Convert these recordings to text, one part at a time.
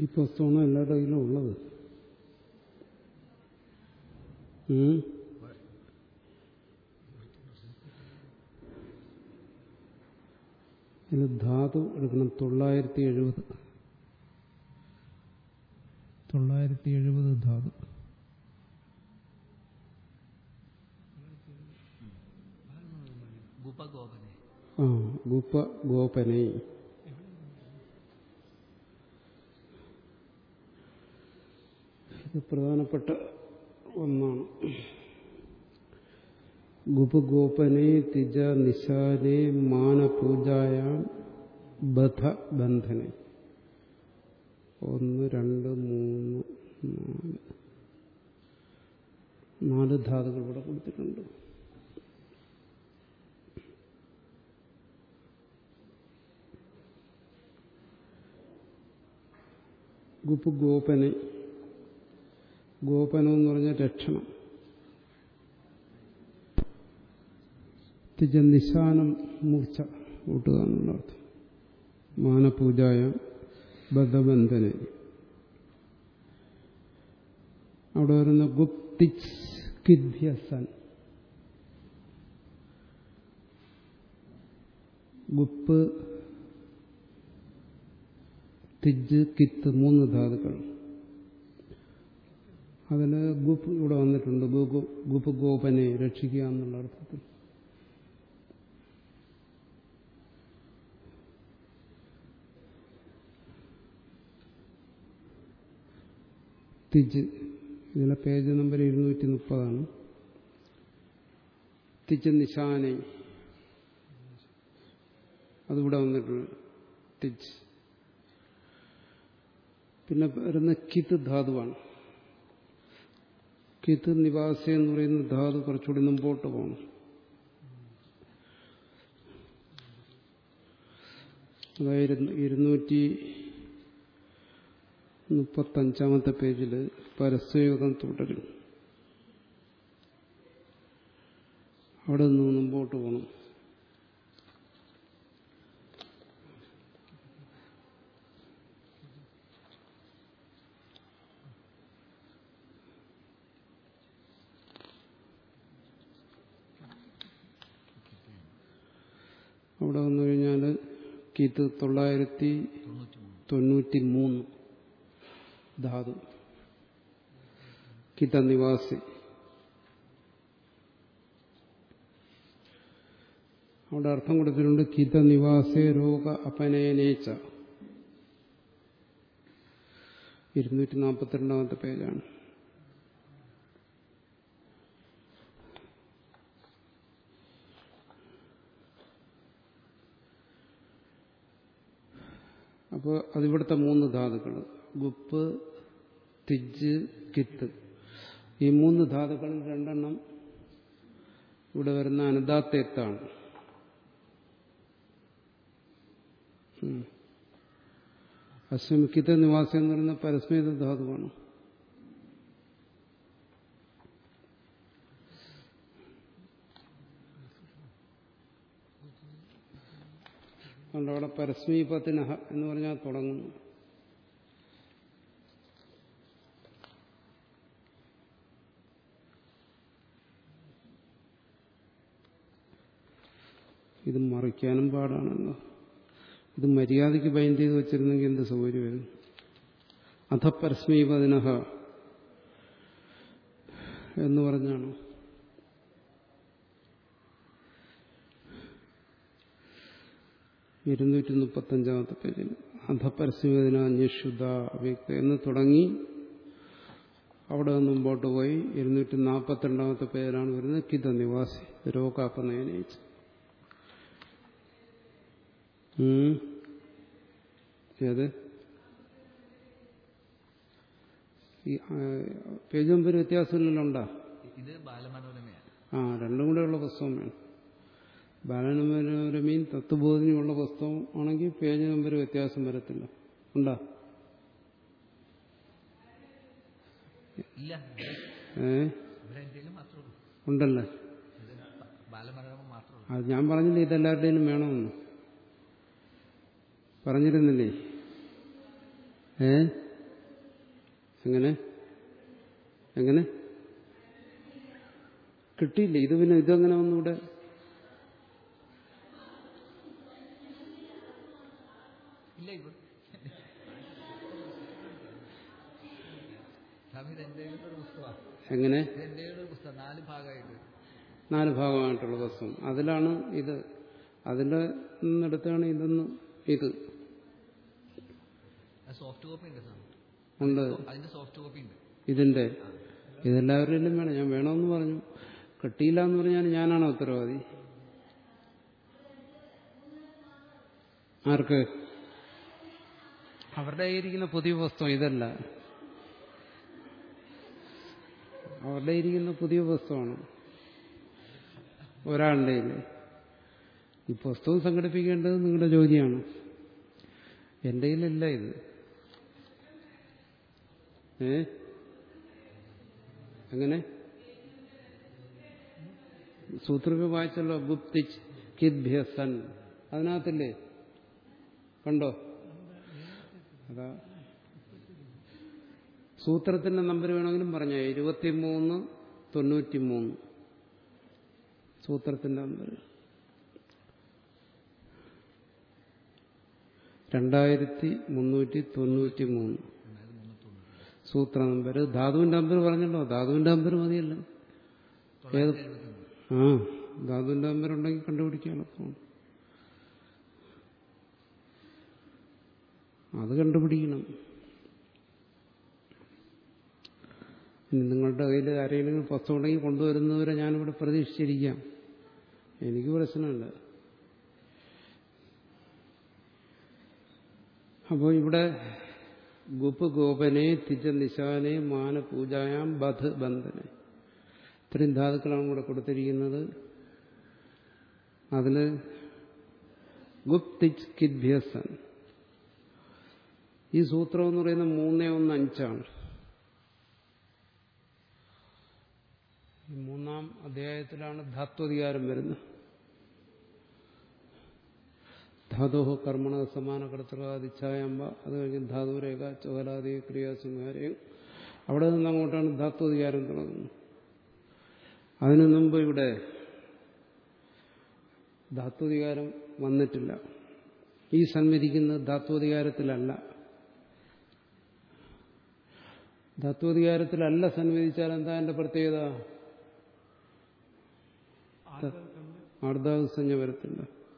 ഈ പുസ്തകമാണ് എല്ലാവരുടെ കയ്യിലും ഉള്ളത് ഉം. ഇതിൽ ധാതു എടുക്കണം തൊള്ളായിരത്തി എഴുപത് തൊള്ളായിരത്തി എഴുപത് ധാതു ഗുപഗോപനെ ആ ഗുപ്പ ഗോപനെ ഇത് പ്രധാനപ്പെട്ട ഒന്നാണ് ഗുപഗോപനെ തിജ നിശാനെ മാനപൂജായാം ബധ ബന്ധനെ ഒന്ന് രണ്ട് മൂന്ന് നാല് നാല് ധാതുക്കൾ ഇവിടെ കൊടുത്തിട്ടുണ്ട് ഗുപ്പ് ഗോപനെ ഗോപനം എന്ന് പറഞ്ഞ രക്ഷണം തിജ നിശാനം മൂർച്ച കൂട്ടുക എന്നുള്ള അർത്ഥം മാനപൂജായ ബദ്ധബന്ധനെ അവിടെ വരുന്ന ഗുപ്തിച്ച് കിദ്ഭ്യസൻ ഗുപ്പ് തിജ് കിത്ത് മൂന്ന് ധാതുക്കൾ അതിൽ ഗുപ്പ് ഇവിടെ വന്നിട്ടുണ്ട് ഗുപ് ഗുപ് ഗോപനെ രക്ഷിക്കുക എന്നുള്ള അർത്ഥത്തിൽ തിജ് ഇതിലെ പേജ് നമ്പർ ഇരുന്നൂറ്റി മുപ്പതാണ് തിജ് നിശാനെ അതിവിടെ വന്നിട്ടുണ്ട് തിജ് പിന്നെ വരുന്ന കിത്ത് ധാതുവാണ് കിത്ത് നിവാസി എന്ന് പറയുന്ന ധാതു കുറച്ചുകൂടി മുമ്പോട്ട് പോകണം അതായത് ഇരുന്നൂറ്റി മുപ്പത്തഞ്ചാമത്തെ പേജിൽ പരസ്യയോഗം തുടരും അവിടെ നിന്ന് മുമ്പോട്ട് പോകണം അവിടെ വന്നു കഴിഞ്ഞാൽ കിത്ത് തൊള്ളായിരത്തി തൊണ്ണൂറ്റി മൂന്ന് ധാതു കിത നിവാസി അവിടെ അർത്ഥം കൊടുത്തിട്ടുണ്ട് കിത നിവാസേ രോഗ അപനയനേച്ച ഇരുന്നൂറ്റി നാൽപ്പത്തിരണ്ടാമത്തെ പേജാണ് അപ്പോൾ അതിവിടുത്തെ മൂന്ന് ധാതുക്കൾ ഗുപ്പ് തിജ് കിത്ത് ഈ മൂന്ന് ധാതുക്കളിൽ രണ്ടെണ്ണം ഇവിടെ വരുന്ന അനുദാത്തേത്താണ് അശ്വമിക്കിത്ത നിവാസം എന്ന് പറയുന്ന പരസ്മേത ധാതുവാണ് അതുകൊണ്ട് അവിടെ പരസ്മീപത്തിനഹ എന്ന് പറഞ്ഞാൽ തുടങ്ങുന്നു ഇത് മറിക്കാനും പാടാണല്ലോ ഇത് മര്യാദയ്ക്ക് ബൈൻഡ് ചെയ്ത് വെച്ചിരുന്നെങ്കിൽ എന്ത് സൗകര്യമായിരുന്നു അധ പരസ്മീപതിനഹ എന്ന് പറഞ്ഞാണ് ഇരുന്നൂറ്റി മുപ്പത്തഞ്ചാമത്തെ പേജിൽ അധപരസ്യവേദന അന്യശുദ്ധ അവ്യക്ത എന്ന് തുടങ്ങി അവിടെ നിന്ന് മുമ്പോട്ട് പോയി ഇരുന്നൂറ്റി നാൽപ്പത്തിരണ്ടാമത്തെ പേരാണ് വരുന്നത് കിത നിവാസി രോഗാപ്പനയനയിച്ച് ഏത് ഈ പേജ് നമ്പർ വ്യത്യാസമില്ലല്ലോ ഉണ്ടാ ഇത് ബാലമനോരമയാണ് ആ രണ്ടും കൂടെയുള്ള പുസ്തകം വേണം ബാലനമനോരമയും തത്വബോധനയുള്ള പുസ്തകം ആണെങ്കിൽ പേജ് നമ്പർ വ്യത്യാസം വരത്തില്ല ഉണ്ടാ ഇല്ല ഏ ഇവിടെ എന്തെങ്കിലും മാത്രമേ ഉള്ളൂ ഉണ്ടല്ലേ ഇത് ബാലമനോരമ മാത്രമേ ഉള്ളൂ അത് ഞാൻ പറഞ്ഞില്ല ഇതെല്ലാവരുടെയും വേണമെന്ന് പറഞ്ഞിരുന്നില്ലേ ഏ എങ്ങനെ എങ്ങനെ കിട്ടിയില്ല ഇത് പിന്നെ ഇതെങ്ങനെ ഒന്നുകൂടെ ഇല്ല ഇപ്പൊ സ്വാമി ഇത് എന്റെ ഒരു പുസ്തകമാണ് എങ്ങനെ ഇത് എന്റെ ഒരു പുസ്തകം നാല് ഭാഗമായിട്ട് നാല് ഭാഗമായിട്ടുള്ള പുസ്തകം അതിലാണ് ഇത് അതിൻ്റെ നിന്നെടുത്താണ് ഇതെന്ന് ഇത് സോഫ്റ്റ് കോപ്പി ഉണ്ട് സ്വാമി ഉണ്ട് അതിന്റെ സോഫ്റ്റ് കോപ്പി ഉണ്ട് ഇതിന്റെ ഇതെല്ലാവരിലും വേണം ഞാൻ വേണമെന്ന് പറഞ്ഞു കിട്ടിയില്ല എന്ന് പറഞ്ഞാൽ ഞാനാണ് ഉത്തരവാദി ആർക്ക് അവരുടെ ഇരിക്കുന്ന പുതിയ പുസ്തകം ഇതല്ല അവരുടെ ഇരിക്കുന്ന പുതിയ പുസ്തകമാണ് ഒരാളുടെ കയ്യില്. ഈ പുസ്തകം സംഘടിപ്പിക്കേണ്ടത് നിങ്ങളുടെ ജോലിയാണ് എൻ്റെ കയ്യിലല്ല ഇത് ഏ എങ്ങനെ സൂത്രമേ വായിച്ചല്ലോ ഗുപ്തിച്ച് കിദ്ഭ്യസൻ അതിനകത്തില്ലേ കണ്ടോ അതാ സൂത്രത്തിന്റെ നമ്പർ വേണമെങ്കിലും പറഞ്ഞ ഇരുപത്തിമൂന്ന് തൊണ്ണൂറ്റി മൂന്ന് സൂത്രത്തിന്റെ നമ്പർ രണ്ടായിരത്തി മുന്നൂറ്റി തൊണ്ണൂറ്റി മൂന്ന് സൂത്ര നമ്പർ ധാതുവിന്റെ നമ്പർ പറഞ്ഞല്ലോ ധാതുവിന്റെ നമ്പർ മതിയല്ലോ ഏത് ആ ധാതുവിന്റെ നമ്പർ ഉണ്ടെങ്കിൽ കണ്ടുപിടിക്കാൻ എളുപ്പമാണ് അത് കണ്ടുപിടിക്കണം ഇനി നിങ്ങളുടെ കയ്യിൽ ആരെങ്കിലും പുസ്തകം ഉണ്ടെങ്കിൽ കൊണ്ടുവരുന്നവരെ ഞാനിവിടെ പ്രതീക്ഷിച്ചിരിക്കാം എനിക്ക് പ്രശ്നമില്ല അപ്പോൾ ഇവിടെ ഗുപ്പ് ഗോപനെ തിജ നിശാനെ മാന പൂജായാം ബധ് ബന്ധനെ ഇത്രയും ധാതുക്കളാണ് ഇവിടെ കൊടുത്തിരിക്കുന്നത് അതില് ഗുപ് തിജ് കിദ്ഭ്യസൻ ഈ സൂത്രം എന്ന് പറയുന്നത് മൂന്നേ ഒന്ന് അഞ്ചാണ് ഈ മൂന്നാം അധ്യായത്തിലാണ് ധാത്വധികാരം വരുന്നത് ധാതു കർമ്മണ സമാന കർത്തൃകാതിച്ഛായമ്പ അത് കഴിഞ്ഞ് ധാതുരേഖ ചോലാദി ക്രിയാസിംഹാരയും അവിടെ നിന്ന് അങ്ങോട്ടാണ് ധാത്വധികാരം തുടങ്ങുന്നത് അതിനു മുമ്പ് ഇവിടെ ധാത്വധികാരം വന്നിട്ടില്ല ഈ സന്വദിക്കുന്നത് ധാത്വധികാരത്തിലല്ല ധാത്വധികാരത്തിലല്ല സന്വദിച്ചാൽ എന്താ എന്റെ പ്രത്യേകത ആർദ്ധാവസഞ്ജ വരത്തില്ല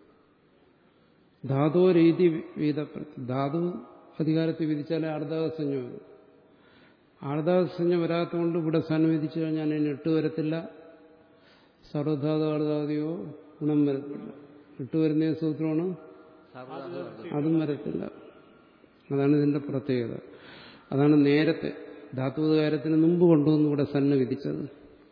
ധാതു രീതി വീത ധാതു അധികാരത്തിൽ വിധിച്ചാലേ ആർദ്ധാവസഞ്ജ വരും ആർദ്ധാവസഞ്ജ വരാത്തതുകൊണ്ട് ഇവിടെ സന്വദിച്ചു കഴിഞ്ഞാൽ അതിന് എട്ട് വരത്തില്ല സർവധാതു ആർദ്ധാതിയോ ഗുണം വരത്തില്ല എട്ട് വരുന്ന സൂത്രമാണ് അതും വരത്തില്ല അതാണ് ഇതിന്റെ പ്രത്യേകത അതാണ് നേരത്തെ ധാത്വകാരത്തിന് മുമ്പ് കൊണ്ടുവന്ന് ഇവിടെ സന്ന വിധിച്ചത്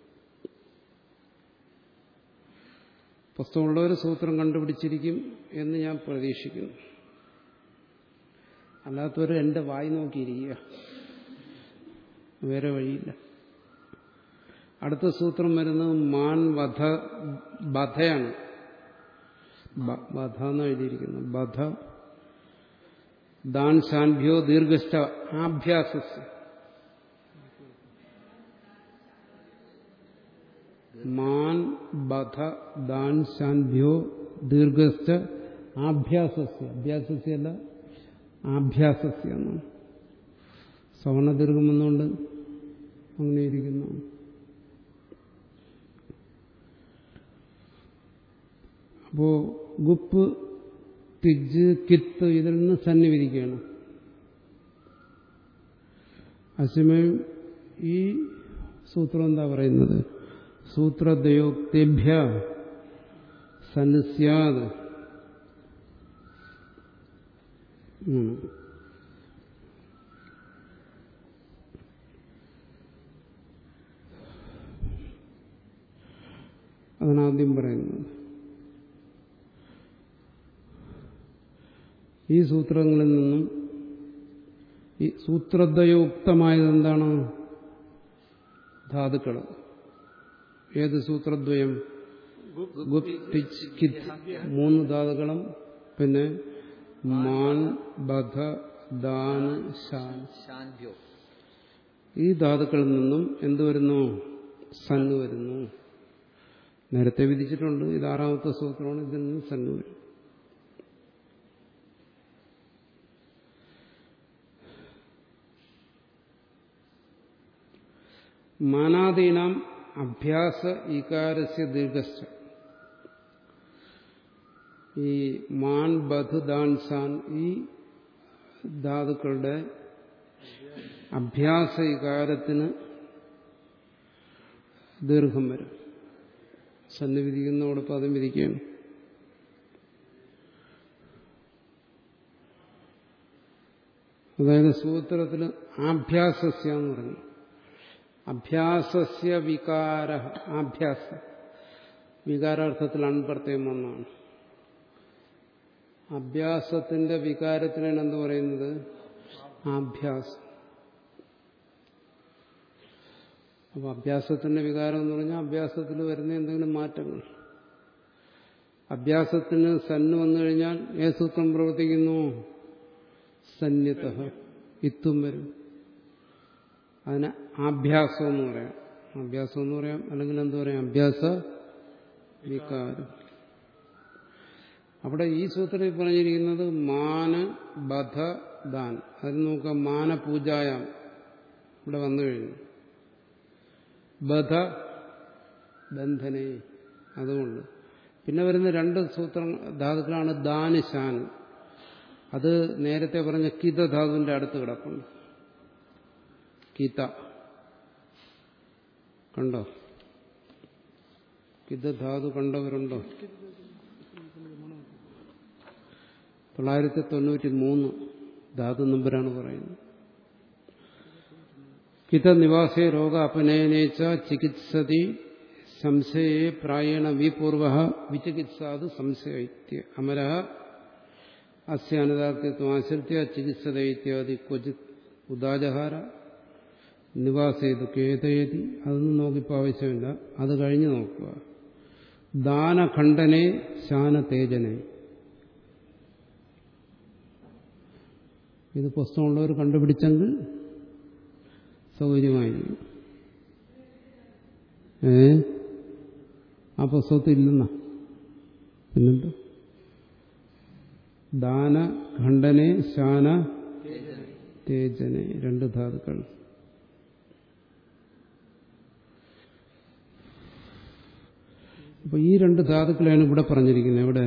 പുസ്തകമുള്ളവർ സൂത്രം കണ്ടുപിടിച്ചിരിക്കും എന്ന് ഞാൻ പ്രതീക്ഷിക്കുന്നു അല്ലാത്തവർ എന്റെ വായി നോക്കിയിരിക്കുക വേറെ വഴിയില്ല അടുത്ത സൂത്രം വരുന്നത് മാൻ വധ ബധയാണ് ബധ എന്ന് എഴുതിയിരിക്കുന്നത് ബധ ദാൻ ശാൻഭ്യോ ദീർഘസ്ഥ ആഭ്യാസസ് മാൻ ബധ ദാൻ ശാൻഭ്യോ ദീർഘസ്ഥ ആഭ്യാസസ്യ അഭ്യാസസ്യ അല്ല ആഭ്യാസസ്യ എന്നാണ് സവർണദീർഘം വന്നുകൊണ്ട് അങ്ങനെ ഇരിക്കുന്നു അപ്പോ ഗുപ്പ് തിജ് കിത്ത് ഇതിൽ നിന്ന് സന്നിവിധിക്കുകയാണ് അസമയം ഈ സൂത്രം എന്താ പറയുന്നത് സൂത്രദ്വയോക്തിഭ്യ സന്സ്യാത് അതാണ് ആദ്യം പറയുന്നത് ഈ സൂത്രങ്ങളിൽ നിന്നും ഈ സൂത്രദ്വയോക്തമായത് എന്താണ് ധാതുക്കൾ ഏത് സൂത്രദ്വയം ഗുപ് പിച്ച് കിത് മൂന്ന് ധാതുക്കളും പിന്നെ മാൻ ബധ ദാന് ശാൻ ശാന്തിയോ ഈ ധാതുക്കളിൽ നിന്നും എന്ത് വരുന്നു സന്ന് വരുന്നു നേരത്തെ വിധിച്ചിട്ടുണ്ട് ഇത് ആറാമത്തെ സൂത്രമാണ് ഇതിൽ നിന്ന് സന്ന് വരും മാനാദീനാം അഭ്യാസ ഈകാരസ്യ ദീർഘസ്ഥ ഈ മാൻ ബധു ദാൻ സാൻ ഈ ധാതുക്കളുടെ അഭ്യാസ ഇകാരത്തിന് ദീർഘം വരും സന്ധി വിധിക്കുന്നതോടൊപ്പം അതും വിധിക്കുകയാണ് അതായത് സൂത്രത്തിൽ ആഭ്യാസസ്യ എന്ന് പറഞ്ഞു അഭ്യാസസ്യ വികാര ആഭ്യാസ വികാരാർത്ഥത്തിൽ അൺപ്രത്യം ഒന്നാണ് അഭ്യാസത്തിന്റെ വികാരത്തിനാണ് എന്ത് പറയുന്നത് ആഭ്യാസം അപ്പൊ അഭ്യാസത്തിന്റെ വികാരം എന്ന് പറഞ്ഞാൽ അഭ്യാസത്തിൽ വരുന്ന എന്തെങ്കിലും മാറ്റങ്ങൾ അഭ്യാസത്തിന് സന്ന് വന്നു കഴിഞ്ഞാൽ ഏത് സൂത്രം പ്രവർത്തിക്കുന്നു സന്യത ഇത്തും വരും അതിന് ആഭ്യാസം എന്ന് പറയാം അഭ്യാസം എന്ന് പറയാം അല്ലെങ്കിൽ എന്ത് പറയാം അഭ്യാസ വികാരം അവിടെ ഈ സൂത്രത്തിൽ പറഞ്ഞിരിക്കുന്നത് മാന ബധ ദാൻ അതിന് നോക്കാം മാനപൂജായാം ഇവിടെ വന്നു കഴിഞ്ഞു ബധ ബന്ധനെ അതുകൊണ്ട് പിന്നെ വരുന്ന രണ്ട് സൂത്രം ധാതുക്കളാണ് ദാനിശാൻ അത് നേരത്തെ പറഞ്ഞ കിത ധാതുവിന്റെ അടുത്ത് കിടപ്പുണ്ട് കിത കണ്ടോ കിത ധാതു കണ്ടവരുണ്ടോ തൊള്ളായിരത്തി തൊണ്ണൂറ്റി മൂന്ന് ധാതു നമ്പരാണ് പറയുന്നത് കിത നിവാസേ രോഗ അപനയനേച്ച ചികിത്സതി സംശയേ പ്രായേണ വിപൂർവ വിചികിത്സാത് സംശയ അമര അസ്യാനുദാർത്ഥ്യത്വം ആശ്രിത്യ ചികിത്സത ഇത്യാദി ക്വചിത് ഉദാജഹാര നിവാസേതു കേതയതി അതൊന്നും നോക്കിപ്പോ ആവശ്യമില്ല അത് കഴിഞ്ഞ് നോക്കുക ദാനഖണ്ഡനെ ശാന തേജനെ ഇത് പുസ്തകമുള്ളവർ കണ്ടുപിടിച്ചെങ്കിൽ സൗകര്യമായിരിക്കും ഏ ആ പുസ്തകത്തിൽ ഇല്ലെന്ന പിന്നെന്താ ദാന ഖണ്ഡനെ ശാന തേജനെ രണ്ട് ധാതുക്കൾ അപ്പൊ ഈ രണ്ട് ധാതുക്കളെയാണ് ഇവിടെ പറഞ്ഞിരിക്കുന്നത് എവിടെ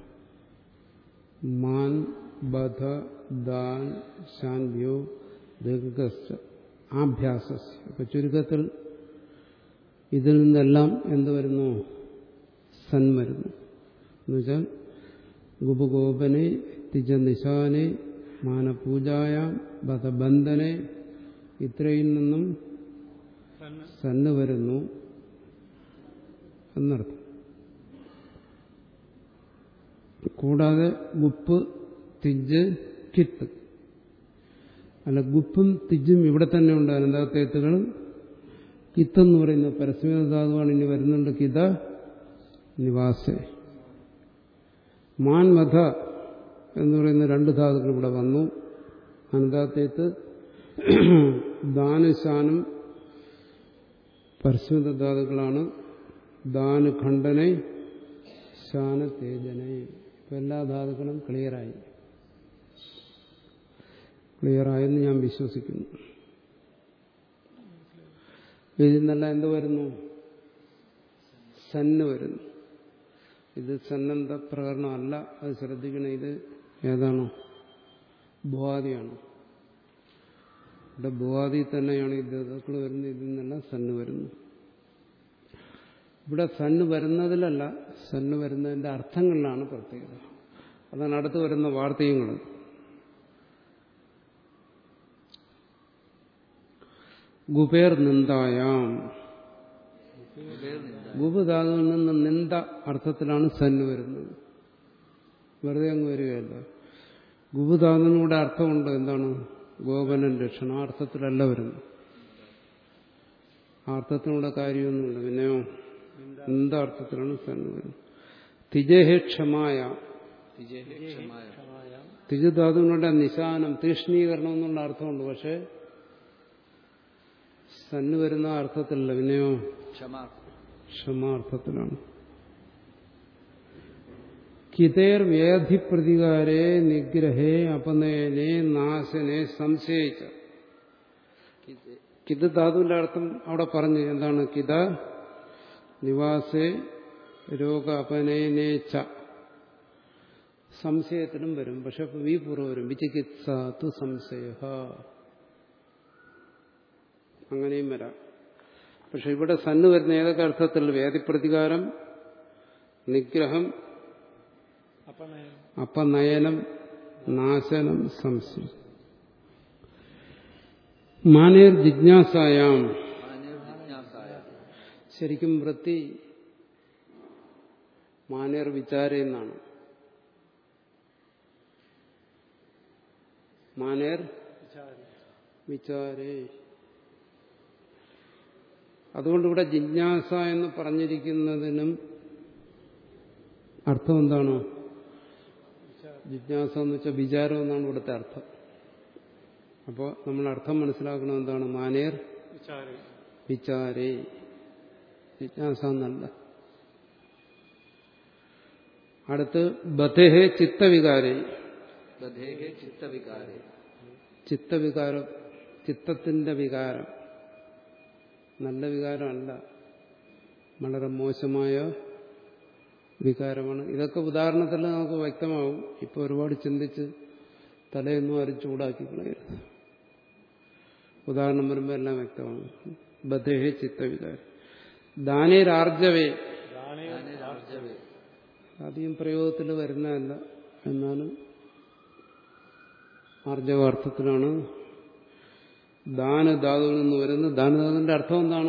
മാൻ ബധ ദാൻ ശാന്യോ ദീർഘസ്ഥ ആഭ്യാസസ് അപ്പൊ ചുരുക്കത്തിൽ ഇതിൽ നിന്നെല്ലാം എന്ത് വരുന്നു സൻ വരുന്നു എന്നുവെച്ചാൽ ഗുപഗോപനെ തിജനിശാനെ മാനപൂജായ ബധബന്ധനെ ഇത്രയിൽ നിന്നും സന്ന് വരുന്നു എന്നർത്ഥം കൂടാതെ ഗുപ്പ് തിജ് കിത്ത് അല്ല ഗുപ്പും തിജും ഇവിടെ തന്നെ ഉണ്ട് അനന്താത്തേത്തുകൾ കിത്തെന്ന് പറയുന്ന പരസ്മീത ധാതുവാണ് ഇനി വരുന്നുണ്ട് കിത നിവാസേ മാൻമഥ എന്ന് പറയുന്ന രണ്ട് ധാതുക്കൾ ഇവിടെ വന്നു അനന്താത്തേത്ത് ദാനുശാനും പരസ്മിത ധാതുക്കളാണ് ദാന് ഖണ്ഡനെ ശാന തേജനെ ഇപ്പം എല്ലാ ധാതുക്കളും ക്ലിയറായി ക്ലിയറായെന്ന് ഞാൻ വിശ്വസിക്കുന്നു ഇതിൽ നിന്നെല്ലാം എന്ത് വരുന്നു സന്ന് വരുന്നു ഇത് സന്നദ്ധ പ്രകരണമല്ല അത് ശ്രദ്ധിക്കണം ഇത് ഏതാണ് ഭുവാദിയാണ് ഇവിടെ ഭുവാദി തന്നെയാണ് ഈ ധാതുക്കൾ വരുന്നത് ഇതിൽ നിന്നെല്ലാം സന്ന് വരുന്നു ഇവിടെ സന്ന് വരുന്നതിലല്ല സന്ന് വരുന്നതിന്റെ അർത്ഥങ്ങളിലാണ് പ്രത്യേകത അതാണ് അടുത്ത് വരുന്ന വാർത്തകങ്ങൾ ഗുപേർ നിന്ദായാം ഗുപധാതുവിൽ നിന്ന് നിന്ദ അർത്ഥത്തിലാണ് സന്ന് വരുന്നത് വെറുതെ അങ്ങ് വരികയല്ല ഗുപധാതുവിനൂടെ അർത്ഥമുണ്ട് എന്താണ് ഗോപനൻ രക്ഷണം ആ അർത്ഥത്തിലല്ല വരുന്നത് ആ അർത്ഥത്തിനൂടെ കാര്യമൊന്നുമില്ല പിന്നെയോ നിന്ദാർത്ഥത്തിലാണ് സന്ന് വരുന്നത് തിജേഹേ ക്ഷമായ തിജുധാതുവിനുടെ നിശാനം തീഷ്ണീകരണം എന്നുള്ള അർത്ഥമുണ്ട് പക്ഷേ സന്ന് വരുന്ന അർത്ഥത്തിലല്ല പിന്നെയോ ക്ഷമ ക്ഷമാർത്ഥത്തിലാണ് കിതേർ വ്യാധി പ്രതികാരെ നിഗ്രഹേ അപനയനെ നാശനെ സംശയിച്ച കിത് ധാതുവിന്റെ അർത്ഥം അവിടെ പറഞ്ഞു എന്താണ് കിത നിവാസേ രോഗ അപനയനേ ച സംശയത്തിനും വരും പക്ഷെ വി പൂർവ്വം വരും വിചികിത്സ തു സംശയ അങ്ങനെയും വരാം പക്ഷെ ഇവിടെ സന്ന് വരുന്ന ഏതൊക്കെ അർത്ഥത്തിൽ വേദിപ്രതികാരം നിഗ്രഹം അപനയനം നാശനം സംശയം മാനേർ ജിജ്ഞാസായാം ജിജ്ഞാസായ ശരിക്കും വൃത്തി മാനേർ വിചാരെന്നാണ് മാനേർ വിചാരേ അതുകൊണ്ട് ഇവിടെ ജിജ്ഞാസ എന്ന് പറഞ്ഞിരിക്കുന്നതിനും അർത്ഥം എന്താണ് ജിജ്ഞാസ എന്ന് വെച്ചാൽ വിചാരം എന്നാണ് ഇവിടുത്തെ അർത്ഥം അപ്പോൾ നമ്മൾ അർത്ഥം മനസ്സിലാക്കണം എന്താണ് മാനേർ വിചാരേ ജിജ്ഞാസ എന്നല്ല അടുത്ത് ബധേഹേ ചിത്തവികാരേ ബധേഹേ ചിത്തവികാരേ ചിത്തവികാരം ചിത്തത്തിന്റെ വികാരം നല്ല വികാരമല്ല വളരെ മോശമായ വികാരമാണ് ഇതൊക്കെ ഉദാഹരണത്തിൽ നമുക്ക് വ്യക്തമാവും ഇപ്പൊ ഒരുപാട് ചിന്തിച്ച് തലയൊന്നും ആരും ചൂടാക്കി കളയരുത് ഉദാഹരണം വരുമ്പോൾ എല്ലാം വ്യക്തമാണ് ബധേഹേ ചിത്തവികാരം ദാനേരാർജവേ ജ്ഞാനരാർജവേ അധികം പ്രയോഗത്തിൽ വരുന്നതല്ല എന്നാലും ആർജവാർത്ഥത്തിലാണ് ദാനധാതുവിൽ നിന്ന് വരുന്നത് ദാനധാതുവിന്റെ അർത്ഥം എന്താണ്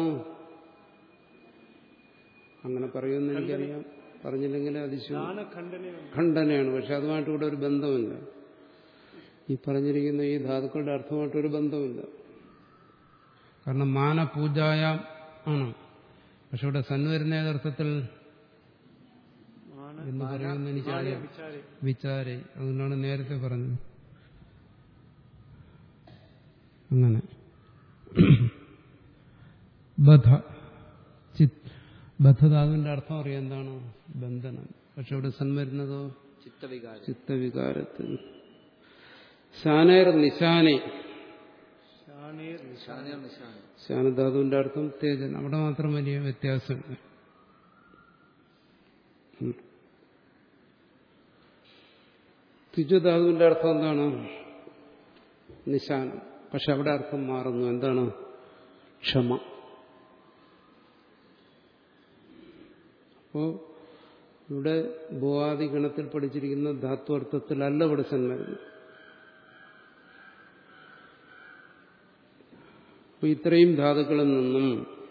അങ്ങനെ പറയുമെന്ന് എനിക്കറിയാം പറഞ്ഞില്ലെങ്കിൽ അതിശയം ഖണ്ഡനയാണ് പക്ഷെ അതുമായിട്ട് ഇവിടെ ഒരു ബന്ധമില്ല ഈ പറഞ്ഞിരിക്കുന്ന ഈ ധാതുക്കളുടെ അർത്ഥമായിട്ടൊരു ബന്ധമില്ല കാരണം മാനപൂജായ ആണ് പക്ഷെ ഇവിടെ സന്ന് വരുന്ന ഏതർത്ഥത്തിൽ എന്ന് പറയുമെന്ന് എനിക്കറിയാം വിചാരെ അതുകൊണ്ടാണ് നേരത്തെ പറഞ്ഞത് അങ്ങനെ ബധ ചിത് ബദ്ധധാതുവിന്റെ അർത്ഥം അറിയാം എന്താണ് ബന്ധനം പക്ഷെ ഇവിടെ സൻ വരുന്നതോ ചിത്തവികാരം ചിത്തവികാരത്തിൽ ശാനേർ നിശാനെ നിശാനേർ നിശാന ശാനധാതുവിന്റെ അർത്ഥം തേജൻ അവിടെ മാത്രം വലിയ വ്യത്യാസമുണ്ട് ഉം. തുജധാതുവിന്റെ അർത്ഥം എന്താണ് നിശാനം പക്ഷെ അവിടെ അർത്ഥം മാറുന്നു എന്താണ് ക്ഷമ അപ്പോ ഇവിടെ ഭൂവാദി ഗണത്തിൽ പഠിച്ചിരിക്കുന്ന ധാത്വർത്ഥത്തിലല്ല ഇവിടെ സന്മരുന്നത് അപ്പൊ ഇത്രയും ധാതുക്കളിൽ നിന്നും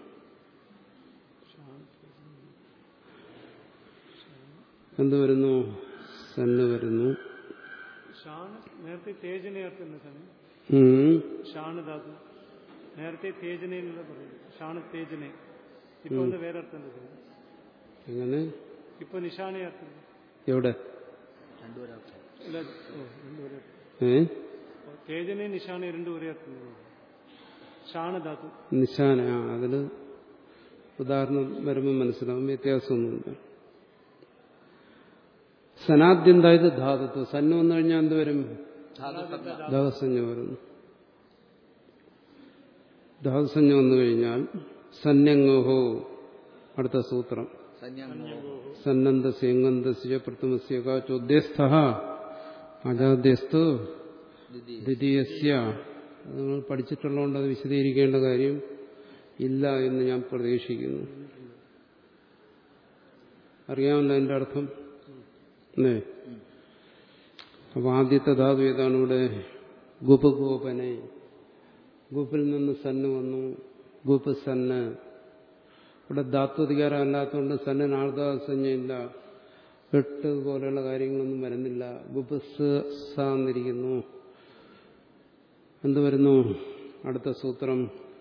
എന്ത് വരുന്നു സന്ന് വരുന്നു ഷാണ് നേരത്തെ തേജനെ അർത്ഥം സ്വാമി ഉം. ഷാണ് ധാതു നേരത്തെ തേജനെ എന്നുള്ള പറയുന്നത് ഷാണ് തേജനെ ഇപ്പൊ ഒന്ന് വേറെ അർത്ഥം ഉണ്ട് സ്വാമി എങ്ങനെ ഇപ്പൊ നിഷാനെ അർത്ഥം എവിടെ രണ്ടുപേരർത്ഥം ഇല്ല ഓ രണ്ടു ഒരേ അർത്ഥം. ഏ ഓ, തേജനെ നിഷാനെ രണ്ടു ഒരേ അർത്ഥം ഷാണ് ധാതു നിശാന ആ അതില് ഉദാഹരണം വരുമ്പോൾ മനസ്സിലാവും വ്യത്യാസമൊന്നുമില്ല സനാദ്യന്തായത് ധാതുത്വം സന്ന് വന്നു കഴിഞ്ഞാൽ എന്ത് വരും ധാതുസഞ്ജ ധാതുസഞ്ജ വരുന്നു ധാതുസഞ്ജ വന്നു കഴിഞ്ഞാൽ സന്യങ്ങോഹോ അടുത്ത സൂത്രം സന്യാങ്ങോ സന്നന്തസ്യ എങ്ങന്തസ്യ പ്രഥമസ്യ ചോദ്യസ്ഥ അജാദ്യസ്തു ദ്വിതീയ ദ്വിതീയസ്യ അത് നിങ്ങൾ പഠിച്ചിട്ടുള്ളതുകൊണ്ട് അത് വിശദീകരിക്കേണ്ട കാര്യം ഇല്ല എന്ന് ഞാൻ പ്രതീക്ഷിക്കുന്നു അറിയാമല്ലോ അതിന്റെ അർത്ഥം അല്ലേ അപ്പൊ ആദ്യത്തെ ധാതു ഏതാണ് ഇവിടെ ഗുപ് ഗോപനെ ഗുപ്പിൽ നിന്ന് സന്ന് വന്നു ഗുപ്പ് സന്ന് ഇവിടെ ധാത്വധികാരം അല്ലാത്തതുകൊണ്ട് സന്നിന് ആർദ്ധാസഞ്ജയില്ല എട്ട് പോലെയുള്ള കാര്യങ്ങളൊന്നും വരുന്നില്ല ഗുപ്പ് എന്നിരിക്കുന്നു എന്ത് വരുന്നു അടുത്ത സൂത്രം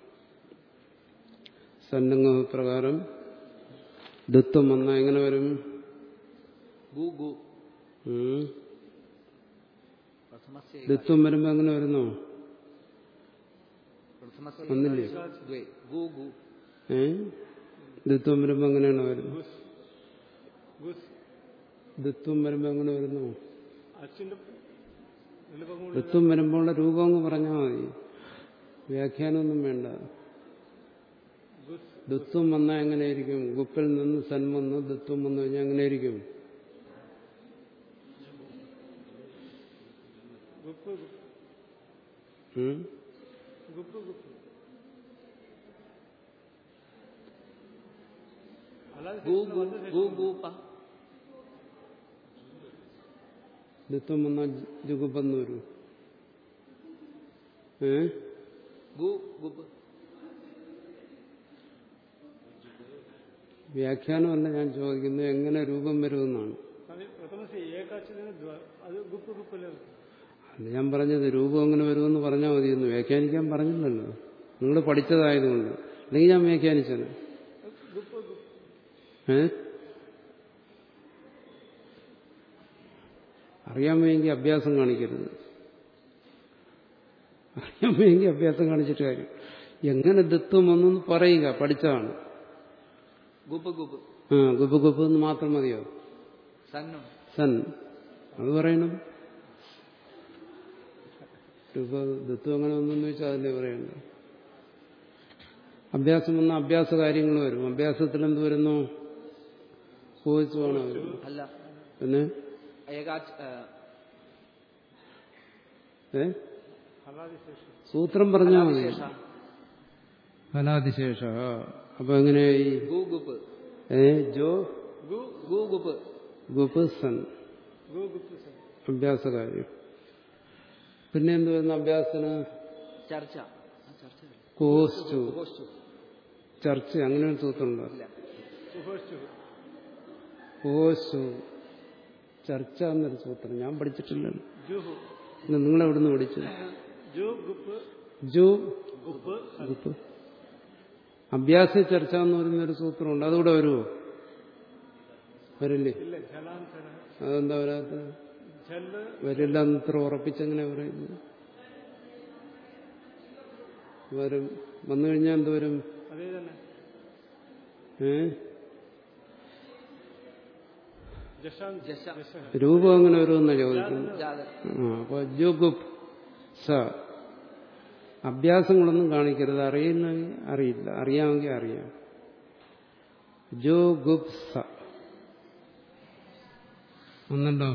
സന്നംഗ പ്രകാരം ദത്വം വന്ന എങ്ങനെ വരും ഗു ഗു ഉം. പ്രഥമസ്യ ദത്വം വരുമ്പോ എങ്ങനെ വരുന്നു प्रथमस्य ഒന്നില്ലേ द्वे गु गु ഏ ദിത്വം വരുമ്പോ എങ്ങനെയാണ് വരുന്നത് ഗുസ് ഗുസ് ദിത്വം വരുമ്പോ എങ്ങനെ വരുന്നു അച്ഛൻ്റെ എളുപ്പം കൂടി ദിത്വം വരുമ്പോൾ രൂപം അങ്ങ് പറഞ്ഞാൽ മതി വ്യാഖ്യാനമൊന്നും വേണ്ട ഗുസ് ദിത്വം വന്നാൽ എങ്ങനെയായിരിക്കും ഗുപ്പിൽ നിന്ന് സൻ വന്ന് ദിത്വം വന്നു കഴിഞ്ഞാൽ എങ്ങനെയായിരിക്കും ഗുപ്പ് ഉം? ഗുപ്പ് ഗുപ്പ് അല്ലാതെ गु गु गु गु पा ദിത്വം വന്നാൽ ജുഗുപ്പെന്ന് വരും ഏ गु गुप വ്യാഖ്യാനമല്ല ഞാൻ ചോദിക്കുന്നത് എങ്ങനെ രൂപം വരുമെന്നാണ് അത് പ്രഥമസി ഏകാച്ചതിന് ദ്വ- അത് ഗുപ്പ് ഗുപ്പല്ലേ അല്ല ഞാൻ പറഞ്ഞത് രൂപം എങ്ങനെ വരുമെന്ന് പറഞ്ഞാൽ മതിയെന്ന് വ്യാഖ്യാനിക്കാൻ പറഞ്ഞില്ലല്ലോ നിങ്ങൾ പഠിച്ചതായതുകൊണ്ട് അല്ലെങ്കിൽ ഞാൻ വ്യാഖ്യാനിച്ചത് ഗുപ്പ് ഗുപ്പ് ഏ അറിയാൻ വയ്യെങ്കിൽ അഭ്യാസം കാണിക്കരുത് അറിയാൻ വയ്യെങ്കിൽ അഭ്യാസം കാണിച്ചിട്ട് കാര്യം എങ്ങനെ ദത്വം ഒന്നെന്ന് പറയുക പഠിച്ചതാണ് गुप गुप ആ ഗുബ് ഗുബ് എന്ന് മാത്രം മതിയോ सन्न സൻ അത് പറയണം രൂപ ദത്വം അങ്ങനെ ഒന്നെന്ന് വെച്ചാൽ അതല്ലേ പറയണ്ട അഭ്യാസം വന്ന അഭ്യാസ കാര്യങ്ങൾ വരും അഭ്യാസത്തിൽ എന്ത് വരുന്നു ചോദിച്ചു വേണം വരും हल्ल പിന്നെ एकाच ഏ ഫലാദിശേഷം സൂത്രം പറഞ്ഞാൽ മതി विशेष ഫലാതിശേഷ അപ്പൊ എങ്ങനെയായി गु गुप ഏ ജോ ഗു गु गुप ഗുപ് സൻ ഗു ഗുപ്പ് സർ അഭ്യാസ കാര്യം പിന്നെ എന്ത് വരുന്നു അഭ്യാസത്തിന് चर्चा चर्चा കോസ്റ്റു गोष्ठु ചർച്ച അങ്ങനെ ഒരു സൂത്രമുണ്ടോ ഇല്ല സുഹോച്ചു കോസ്റ്റു ചർച്ച എന്നൊരു സൂത്രം ഞാൻ പഠിച്ചിട്ടില്ലല്ലോ ജുഹു പിന്നെ നിങ്ങൾ എവിടുന്ന് പഠിച്ചു ജു ഗുപ്പ് ജു ഗുപ്പ് ഗുപ്പ് അഭ്യാസ ചർച്ച എന്ന് പറയുന്നൊരു സൂത്രമുണ്ട് അതുകൂടെ വരുമോ വരില്ലേ ഇല്ല ജലാന്തര അതെന്താ വരാത്തത് ജല് വരില്ല അത്ര ഉറപ്പിച്ചെങ്ങനെ പറയുന്നു വരും വന്നു കഴിഞ്ഞാൽ എന്ത് വരും അതേ തന്നെ ഏ ജഷാൻ ജഷ. ജഷ രൂപം അങ്ങനെ വരുമെന്നാ ചോദിക്കുന്നു ജാത ആ അപ്പൊ ജുഗുപ് സ അഭ്യാസങ്ങളൊന്നും കാണിക്കരുത് അറിയുന്നെങ്കിൽ അറിയില്ല അറിയാമെങ്കിൽ അറിയാം ജുഗുപ് സ ഒന്നുണ്ടോ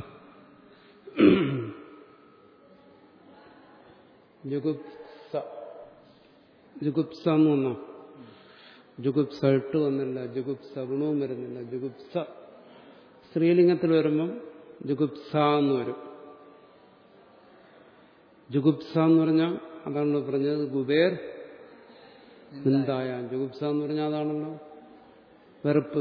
ജുഗുപ്സ ജുഗുപ്സ എന്ന് വന്നോ ജുഗുപ്സ ഇട്ട് വന്നില്ല ജുഗുപ്സ ഗുണവും വരുന്നില്ല ജുഗുപ്സ സ്ത്രീലിംഗത്തിൽ വരുമ്പം ജുഗുപ്സ എന്ന് വരും ജുഗുപ്സ എന്ന് പറഞ്ഞാൽ അതാണല്ലോ പറഞ്ഞത് കുബേർ നിന്ദായ ജുഗുപ്സ എന്ന് പറഞ്ഞാൽ അതാണല്ലോ വെറുപ്പ്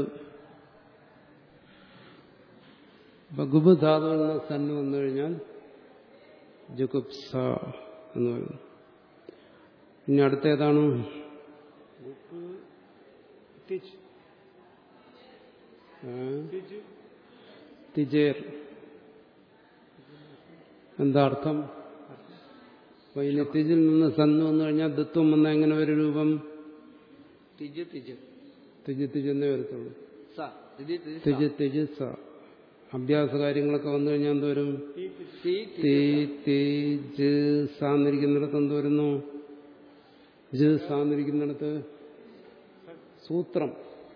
അപ്പൊ ഗുബ് ധാതുവിൽ നിന്ന് സന്ന് വന്നു കഴിഞ്ഞാൽ ജുഗുപ്സ എന്ന് പറയുന്നു ഇനി അടുത്ത ഏതാണ് ഗുപ്പ് തിജ് ഏ? തിജ് തിജേർ എന്താ അർത്ഥം അപ്പൊ ഇനി തിജിൽ നിന്ന് സന്ന് വന്നു കഴിഞ്ഞാൽ ദത്വം വന്ന എങ്ങനെ ഒരു രൂപം തിജ് തിജ് തിജ് തിജെന്നേ വരത്തുള്ളൂ സ തിജ് തിജ് തിജ് തിജ് സ അഭ്യാസ കാര്യങ്ങളൊക്കെ വന്നു കഴിഞ്ഞാൽ എന്തോരും ടി തിജ് തി തീ തീ ജ് സാന്നിരിക്കുന്നിടത്ത് എന്ത് വരുന്നു ജ് സാന്നിരിക്കുന്നിടത്ത് സൂത്രം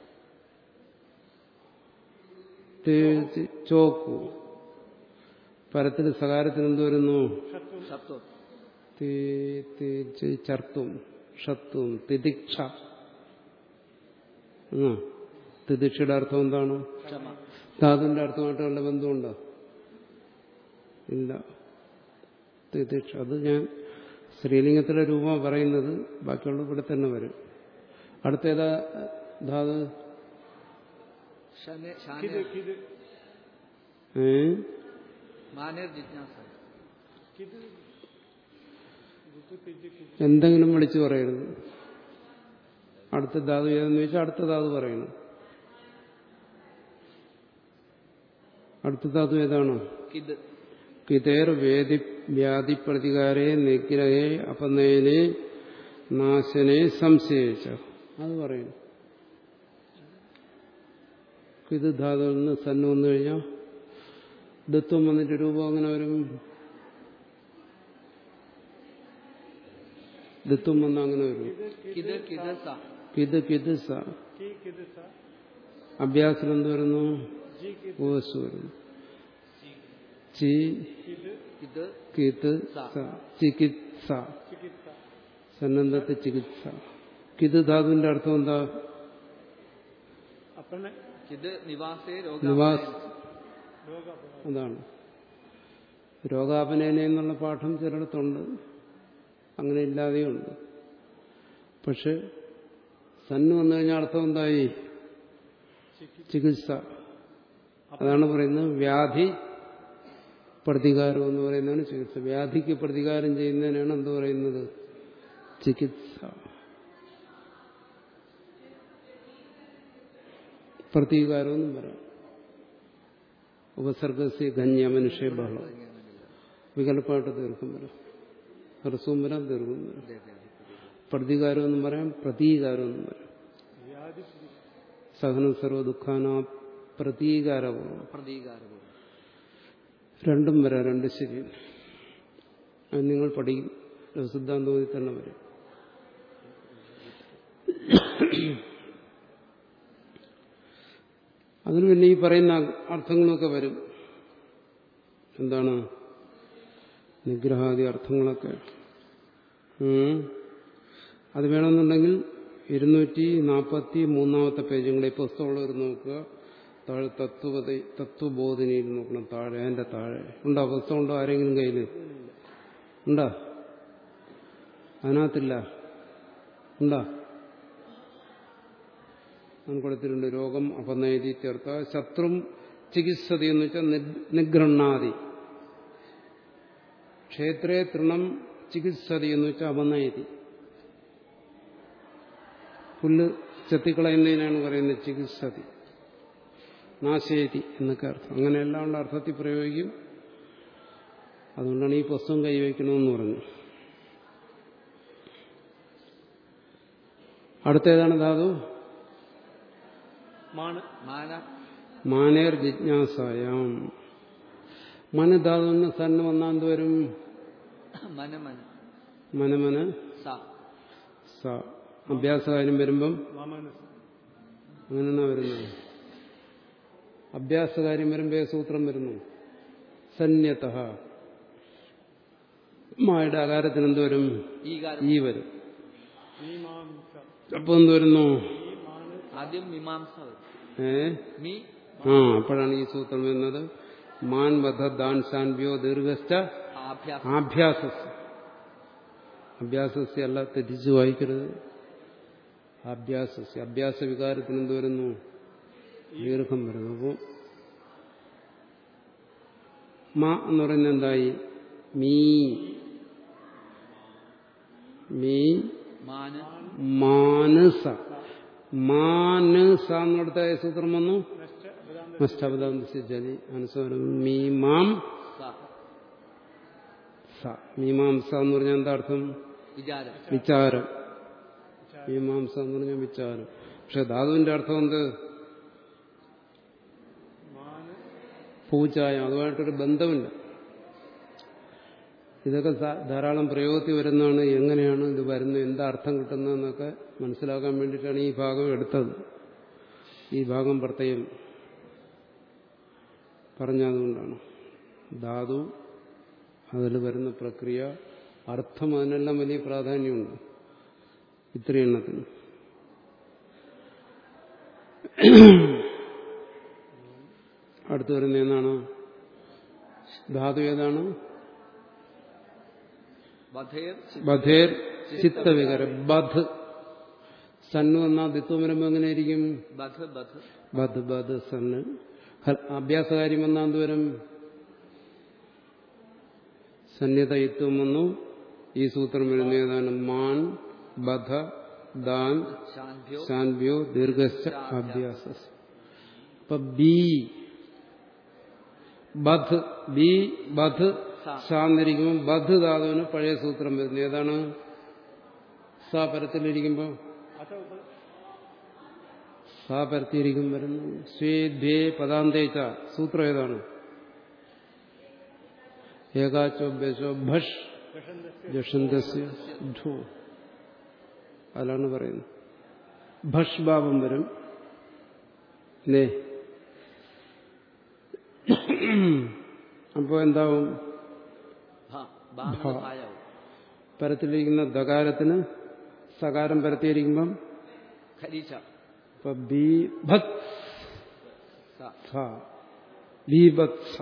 തേ ചി- ചോക്കു പരത്തിൽ സകാരത്തിന് എന്ത് വരുന്നു ഷത്വം സത്വം തീ തീ ചി ചർത്തും ഷത്തും തിദിക്ഷ ആ തിദിക്ഷയുടെ അർത്ഥം എന്താണ് ക്ഷമ ധാതുവിന്റെ അർത്ഥമായിട്ട് വല്ല ബന്ധമുണ്ടോ ഇല്ല തിദിക്ഷ അത് ഞാൻ സ്ത്രീലിംഗത്തിലെ രൂപം പറയുന്നത് ബാക്കിയുള്ള ഇവിടെ തന്നെ വരും അടുത്തേതാ ധാതു ശന കിത് ശാന കിത് ഏ മാനേർ ജിജ്ഞാസ കിത് ഗുപ്പ് തിജ് കിത് എന്തെങ്കിലും വിളിച്ചു പറയരുത് അടുത്ത ധാതു ഏതെന്ന് ചോദിച്ചാൽ അടുത്ത ധാതു പറയണം അടുത്ത ധാതു ഏതാണ് കിത് കിതേർ വേദി വ്യാധി പ്രതികാരെ നിഗ്രഹേ അപനയനെ നാശനെ സംശയിച്ച അത് പറയുന്നു ഇത് ധാതുവിൽ നിന്ന് സന്ന് വന്നു കഴിഞ്ഞാൽ ദത്വം വന്നിട്ട് രൂപം അങ്ങനെ വരും ദത്വം വന്ന അങ്ങനെ വരും കിത് കിത് സ കിത് കിത് സ കി കിത് സ അഭ്യാസം എന്ത് വരുന്നു ജി കിത് ഓസ് വരുന്നു ചി കിത് കിത് കിത് സ ചികിത്സ ചികിത്സ സന്നദ്ധത്തെ ചികിത്സ കിത് ധാതുവിന്റെ അർത്ഥം എന്താ അപ്പനെ കിത് നിവാസേ നിവാസ് രോഗ രോഗ അതാണ് രോഗാപനയന എന്നുള്ള പാഠം ചിലയിടത്തുണ്ട് അങ്ങനെ ഇല്ലാതെയുണ്ട് പക്ഷെ സന്ന് വന്നു കഴിഞ്ഞാൽ അർത്ഥം എന്തായി ചികിത്സ അതാണ് പറയുന്നത് വ്യാധി പ്രതികാരം എന്ന് പറയുന്നതാണ് ചികിത്സ വ്യാധിക്ക് പ്രതികാരം ചെയ്യുന്നതിനാണ് എന്ത് പറയുന്നത് ചികിത്സ പ്രതികാരമെന്നും പറയാം ഉപസർഗസ്യ ഗന്യ മനുഷ്യ ബഹളം വികല്പമായിട്ട് തീർക്കും വരാം ഹ്രസ്വം വരാം ദീർഘം വരാം പ്രതികാരം എന്നും പറയാം പ്രതീകാരം എന്നും പറയാം വ്യാധി സഹനം സർവ ദുഃഖാന പ്രതീകാരപൂർവ്വം പ്രതീകാരപൂർവ്വം രണ്ടും വരാം രണ്ട് ശരിയാണ് അത് നിങ്ങൾ പഠിക്കും സിദ്ധാന്തോതി തന്നെ വരും അതിന് പിന്നെ ഈ പറയുന്ന അർത്ഥങ്ങളൊക്കെ വരും എന്താണ് നിഗ്രഹാദി അർത്ഥങ്ങളൊക്കെ ഉം. അത് വേണമെന്നുണ്ടെങ്കിൽ ഇരുന്നൂറ്റി നാൽപ്പത്തി മൂന്നാമത്തെ പേജുകളെ പുസ്തകമുള്ളവർ നോക്കുക താഴെ തത്വപതി തത്വബോധിനിയിൽ നോക്കണം താഴെ അതിന്റെ താഴെ ഉണ്ടോ പുസ്തകം ഉണ്ടോ ആരെങ്കിലും കയ്യിൽ ഉണ്ടോ അതിനകത്തില്ല ഉണ്ടോ ഞാൻ കൊടുത്തിട്ടുണ്ട് രോഗം അപനയതി തീർത്ത ശത്രും ചികിത്സതി എന്ന് വെച്ചാൽ നിഗ്രണ്ണാതി ക്ഷേത്രേ തൃണം ചികിത്സതി എന്ന് വെച്ചാൽ അപനയതി പുല്ല് ചെത്തിക്കളയുന്നതിനാണ് പറയുന്നത് ചികിത്സതി നാശേതി എന്നൊക്കെ അർത്ഥം അങ്ങനെയെല്ലാം ഉള്ള അർത്ഥത്തിൽ പ്രയോഗിക്കും അതുകൊണ്ടാണ് ഈ പുസ്തകം കൈവയ്ക്കണമെന്ന് പറഞ്ഞു അടുത്തേതാണ് ധാതു മാണ് മാന മാനേർ ജിജ്ഞാസായാം മനധാതുവിന് സന്ന് വന്നാന്ത് വരും മന മന മനമന് സ സ അഭ്യാസകാര്യം വരുമ്പം മാമനസ് അങ്ങനെയാണ് വരുന്നത് അഭ്യാസകാര്യം വരുമ്പോ ഏത് സൂത്രം വരുന്നു സന്യത മായുടെ അകാരത്തിന് എന്ത് വരും ഈകാരം ഈ വരും മീമാംസ അപ്പൊ എന്ത് വരുന്നു ഈ മാണ് ആദ്യം മീമാംസ വരും. ഏ മീ ആ അപ്പോഴാണ് ഈ സൂത്രം വരുന്നത് മാൻ വധ ദാൻ സാൻവ്യോ ദീർഘസ്ഥ ആഭ്യാസം ആഭ്യാസസ് അഭ്യാസസ്യ അല്ല തെറ്റിച്ച് വായിക്കരുത് അഭ്യാസസ്യ അഭ്യാസ വികാരത്തിന് എന്ത് വരുന്നു ദീർഘം വരുന്നു അപ്പോൾ മ എന്ന് പറയുന്നത് എന്തായി മീ മീ മാന മാനസ മാനസ എന്നിടത്ത സൂത്രം വന്നു നഷ്ട അപദാന്ത നഷ്ടപദാന്തി അനുസ്വരം മീമാം സ സ മീമാംസ എന്ന് പറഞ്ഞാൽ എന്താ അർത്ഥം വിചാരം വിചാരം മീമാംസ എന്ന് പറഞ്ഞാൽ വിചാരം പക്ഷെ ധാതുവിന്റെ അർത്ഥം എന്ത് മാന് പൂച്ചായ അതുമായിട്ടൊരു ബന്ധമില്ല ഇതൊക്കെ സ- ധാരാളം പ്രയോഗത്തിൽ വരുന്നതാണ് എങ്ങനെയാണ് ഇത് വരുന്നത് എന്താ അർത്ഥം കിട്ടുന്നതെന്നൊക്കെ മനസ്സിലാക്കാൻ വേണ്ടിയിട്ടാണ് ഈ ഭാഗം എടുത്തത് ഈ ഭാഗം പ്രത്യേകം പറഞ്ഞതുകൊണ്ടാണ് ധാതു അതിൽ വരുന്ന പ്രക്രിയ അർത്ഥം അതിനെല്ലാം വലിയ പ്രാധാന്യമുണ്ട് ഇത്രയും എണ്ണത്തിന് അടുത്ത് വരുന്ന ഏതാണ് ധാതു ഏതാണ് ബധേർ ചി- ബധേർ ചിത്തവികരം ബധ് സന്നു എന്നാ ദിത്വം വരുമ്പോൾ എങ്ങനെയായിരിക്കും ബധ ബധ ബധ് ബധ് സന്ന് ഹ- അഭ്യാസകാര്യം എന്നാ എന്ത് വരും സന്യതയിത്വം വന്നു ഈ സൂത്രം വരുന്ന ഏതാണ് മാൻ ബധ ദാൻ ശാന്തിയോ സാൻവ്യോ ദീർഘസ്ഥ അഭ്യാസ അപ്പൊ ബി ബധ് ബി ബധ് സാന്നിരിക്കുമ്പോൾ ബധ് ധാതുവിന് പഴയ സൂത്രം വരുന്നു ഏതാണ് സ പരത്തിലിരിക്കുമ്പോൾ അഥ ഉപ സ പരത്തിയിരിക്കും വരുന്നു സ്വേ ദ്വേ പദാന്തേച്ച സൂത്രം ഏതാണ് ഏകാച്ചോ ബേശോ ഭഷ് വിഷന്തസ്യ ജഷന്തസ്യ ധു അതിലാണ് പറയുന്നത് ഭഷ് ഭാവം വരും നേ അപ്പോൾ എന്താവും ഭ ബാന്ന് ഭ. ഭായാവും പരത്തിലിരിക്കുന്ന ദകാരത്തിന് സകാരം പരത്തിയിരിക്കുമ്പം ഖരീച്ച ഇപ്പൊ ബീഭത് സ ബീഭത്സ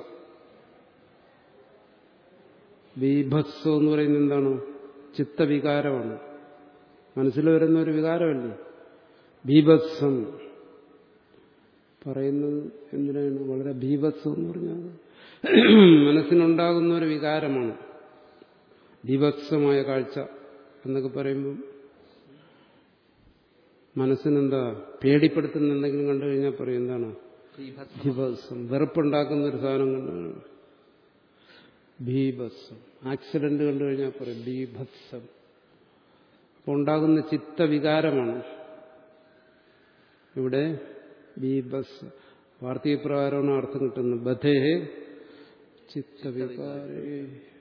ബീഭത്സം എന്ന് പറയുന്നത് എന്താണ് ചിത്തവികാരമാണ് മനസ്സിൽ വരുന്ന ഒരു വികാരമല്ലേ ബീഭത്സം പറയുന്നത് എന്തിനാണ് വളരെ ബീഭത്സം എന്ന് പറഞ്ഞാൽ മനസ്സിനുണ്ടാകുന്ന ഒരു വികാരമാണ് ബീഭത്സമായ കാഴ്ച എന്നൊക്കെ പറയുമ്പം മനസ്സിനെന്താ പേടിപ്പെടുത്തുന്ന എന്തെങ്കിലും കണ്ടു കഴിഞ്ഞാൽ പറയും എന്താണ് ഭീഭത്സം ഭീഭത്സം വെറുപ്പുണ്ടാക്കുന്ന ഒരു സാധനം കണ്ടാണ് ഭീഭത്സം ആക്സിഡന്റ് കണ്ടു കഴിഞ്ഞാൽ പറയും ഭീഭത്സം അപ്പോൾ ഉണ്ടാകുന്ന ചിത്തവികാരമാണ് ഇവിടെ ബീഭസ് വാർത്തകപ്രകാരമാണ് അർത്ഥം കിട്ടുന്നത് ബധേ ചിത്തവികാരേ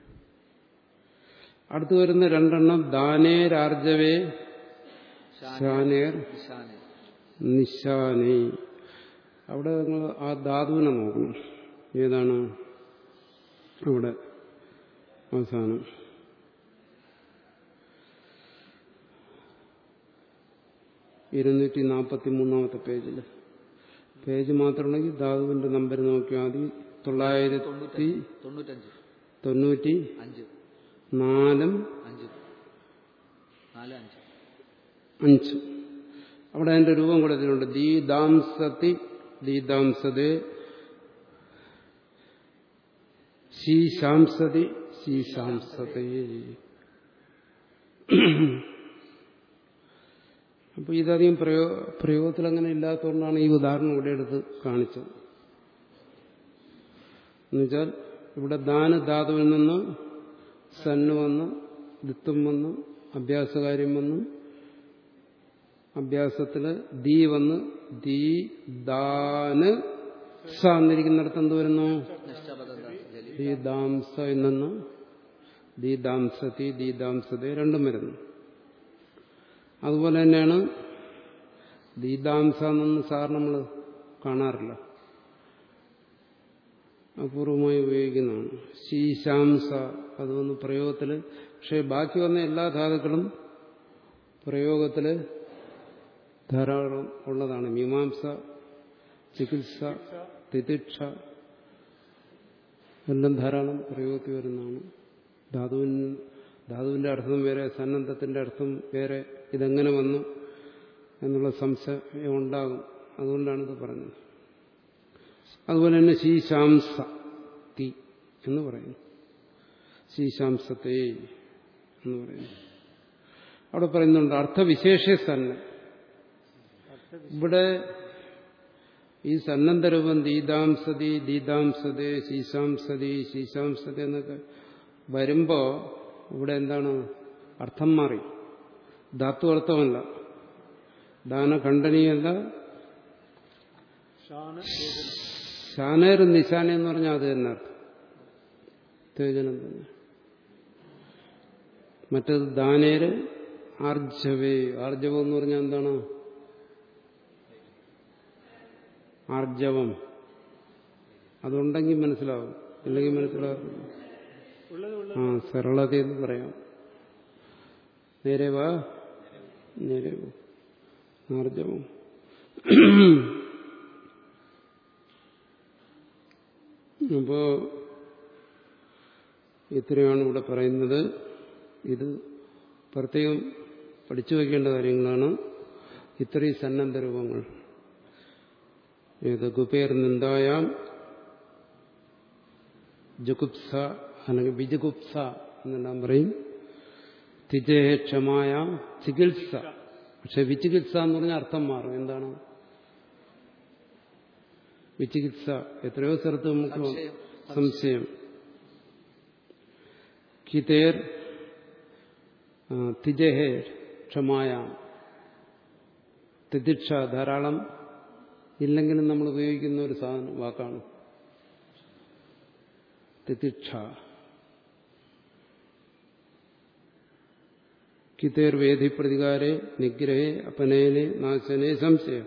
അടുത്തു വരുന്ന രണ്ടെണ്ണം ദാനേരാർജവേ ശാനേർ നിശാനെ നിശാനി അവിടെ നിങ്ങൾ ആ ധാതുവിനെ നോക്കണം ഏതാണ് അവിടെ അവസാനം ഇരുന്നൂറ്റി നാൽപ്പത്തി മൂന്നാമത്തെ പേജിൽ പേജ് മാത്രമുണ്ടെങ്കിൽ ധാതുവിന്റെ നമ്പർ നോക്കിയാൽ മതി തൊള്ളായിരത്തി തൊണ്ണൂറ്റഞ്ച് തൊണ്ണൂറ്റി അഞ്ച് നാലും അഞ്ച് നാല് അഞ്ച് അഞ്ച് അവിടെ അതിന്റെ രൂപം കൊടുത്തിട്ടുണ്ട് ദീദാംസതി ദീദാംസതേ ശീശാംസതി ശീശാംസതേ അപ്പൊ ഇതധികം പ്രയോ പ്രയോഗത്തിൽ അങ്ങനെ ഇല്ലാത്തതുകൊണ്ടാണ് ഈ ഉദാഹരണം ഇവിടെ എടുത്ത് കാണിച്ചത് എന്നുവെച്ചാൽ ഇവിടെ ദാന ധാതുവിൽ നിന്ന് സന്ന് വന്ന് ദിത്വം വന്ന് അഭ്യാസകാര്യം വന്ന് അഭ്യാസത്തില് ദീ വന്ന് ദീ ദാന് സ എന്നിരിക്കുന്നിടത്ത് എന്ത് വരുന്നു നിഷ്ഠപദം ദീദാംസ നിന്ന് ദീദാംസതി ദീദാംസത രണ്ടും വരുന്നു അതുപോലെ തന്നെയാണ് ദീദാംസ എന്നൊന്നും സാർ നമ്മൾ കാണാറില്ല അപൂർവമായി ഉപയോഗിക്കുന്നതാണ് ശീശാംസ അത് വന്ന് പ്രയോഗത്തിൽ പക്ഷെ ബാക്കി വന്ന എല്ലാ ധാതുക്കളും പ്രയോഗത്തിൽ ധാരാളം ഉള്ളതാണ് മീമാംസ ചികിത്സ തിതിക്ഷ എല്ലാം ധാരാളം പ്രയോഗത്തിൽ വരുന്നതാണ് ധാതുവിന് ധാതുവിന്റെ അർത്ഥം വേറെ സന്നദ്ധത്തിന്റെ അർത്ഥം വേറെ ഇതെങ്ങനെ വന്നു എന്നുള്ള സംശയം ഉണ്ടാകും അതുകൊണ്ടാണ് ഇത് പറഞ്ഞത് അതുപോലെ തന്നെ ശീശാംസ തി എന്ന് പറയുന്നു ശീശാംസത്തെ എന്ന് പറയുന്നു അവിടെ പറയുന്നുണ്ട് അർത്ഥവിശേഷ സന്ന ഇവിടെ ഈ സന്നദ്ധരൂപം ദീദാംസതി ദീദാംസതേ ശീശാംസതി ശീശാംസതി എന്നൊക്കെ വരുമ്പോ ഇവിടെ എന്താണ് അർത്ഥം മാറി ധാത്തു അർത്ഥമല്ല ദാനഖണ്ഡനീയല്ല ശാന തേജന ശാനേർ നിശാന എന്ന് പറഞ്ഞാൽ അത് തന്നെ അർത്ഥം തേജനം തന്നെ മറ്റത് ദാനേര് ആർജവേ ആർജവം എന്ന് പറഞ്ഞാൽ എന്താണ് ആർജവം അതുണ്ടെങ്കിൽ മനസ്സിലാവും ഇല്ലെങ്കിൽ മനസ്സിലാവും ഉള്ളത് ഉള്ളത് ആ സരളത എന്ന് പറയാം നേരെ വാ നേരെ പോ ആർജവം അപ്പോ ഇത്രയാണ് ഇവിടെ പറയുന്നത് ഇത് പ്രത്യേകം പഠിച്ചു വയ്ക്കേണ്ട കാര്യങ്ങളാണ് ഇത്രയും സന്നദ്ധ രൂപങ്ങൾ ഏത് ഗുപേർ നിന്ദായാം ജുഗുപ്സ അല്ലെങ്കിൽ ബിജുഗുപ്സ എന്നെല്ലാം പറയും തിജേ ക്ഷമായ ചികിത്സ പക്ഷെ വിചികിത്സ എന്ന് പറഞ്ഞാൽ അർത്ഥം മാറും എന്താണ് വിചികിത്സ എത്രയോ സ്ഥലത്ത് നമുക്ക് സംശയം. സംശയം കിതേർ തിജഹേർ ക്ഷമായ തിദിക്ഷ ധാരാളം ഇല്ലെങ്കിലും നമ്മൾ ഉപയോഗിക്കുന്ന ഒരു സാധനം വാക്കാണ് തിദിക്ഷ കിതേർവേദി പ്രതികാരെ നിഗ്രഹേ അപനയനെ നാശനെ സംശയം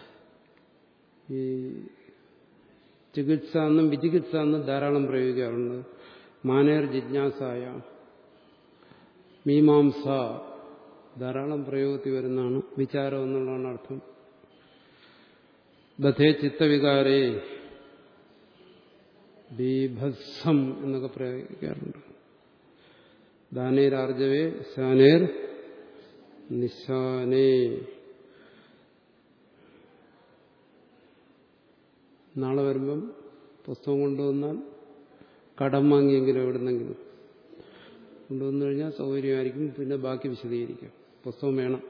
ഈ ചികിത്സ എന്നും വിചികിത്സ എന്നും ധാരാളം പ്രയോഗിക്കാറുണ്ട് മാനേർ ജിജ്ഞാസായ മീമാംസ ധാരാളം പ്രയോഗത്തിൽ വരുന്നതാണ് വിചാരം എന്നുള്ളതാണ് അർത്ഥം ബധേ ചിത്തവികാരേ ബീഭത്സം എന്നൊക്കെ പ്രയോഗിക്കാറുണ്ട് ദാനേരാർജവേ ശാനേർ നിശാനേ നാളെ വരുമ്പം പുസ്തകം കൊണ്ടുവന്നാൽ കടം വാങ്ങിയെങ്കിലും എവിടുന്നെങ്കിലും കൊണ്ടുവന്നു കഴിഞ്ഞാൽ സൗകര്യമായിരിക്കും പിന്നെ ബാക്കി വിശദീകരിക്കാം പുസ്തകം വേണം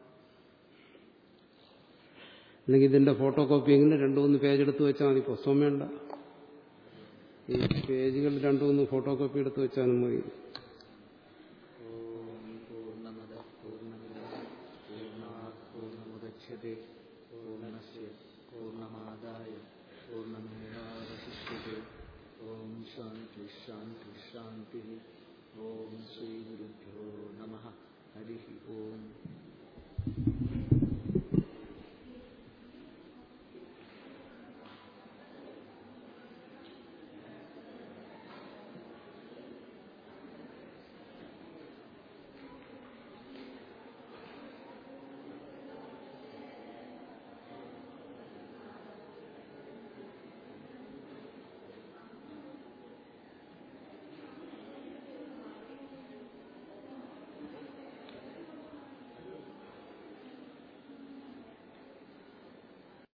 അല്ലെങ്കിൽ ഇതിന്റെ ഫോട്ടോ കോപ്പി എങ്കിലും രണ്ടു മൂന്ന് പേജ് എടുത്ത് വെച്ചാൽ മതി പുസ്തകം വേണ്ട ഈ പേജുകൾ രണ്ടു മൂന്ന് ഫോട്ടോ കോപ്പി എടുത്ത് വെച്ചാലും മതി പൂർണ്ണമത പൂർണ്ണമിത പൂർണ്ണാത് പൂർണ്ണമുദച്യത്തെ പൂർണ്ണസ്യ പൂർണ്ണമാദായ പൂർണ്ണമേവാവശിഷ്യത്തെ ഓം ശാന്തി ശാന്തി ശാന്തി ഓം ശ്രീ ഗുരുഭ്യോ നമ ഹരി ഓം